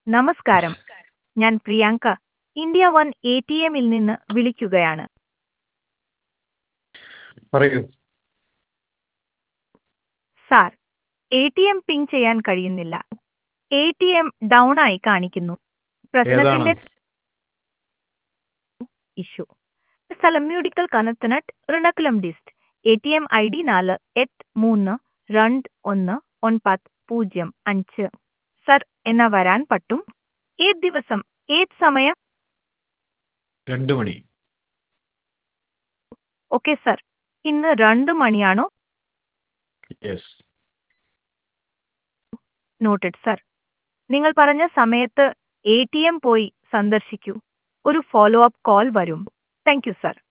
നമസ്കാരം ഞാൻ Priyanka India one A T എമ്മിൽ നിന്ന് വിളിക്കുകയാണ് പറയൂ sir A T M ping ചെയ്യാൻ കഴിയുന്നില്ല എ ടി എം ഡൗൺ ആയി കാണിക്കുന്നു പ്രശ്നത്തിന്റെ ഇഷ്യൂ സ്ഥലം മ്യൂഡിക്കൽ കനത്തനട്ട് റിണക്കുലം ഡിസ്റ്റ് A T M I D നാല് എട്ട് മൂന്ന് രണ്ട് ഒന്ന് ഒൻപത് പൂജ്യം അഞ്ച് സർ എന്നാ വരാൻ പറ്റും ഏത് ദിവസം ഏത് സമയം രണ്ട് മണി ഓക്കെ സർ ഇന്ന് രണ്ട് മണിയാണോ യെസ് നോട്ടഡ് സർ നിങ്ങൾ പറഞ്ഞ സമയത്ത് എ ടി എം പോയി സന്ദർശിക്കൂ ഒരു ഫോളോ അപ്പ് കോൾ വരും താങ്ക് യു സർ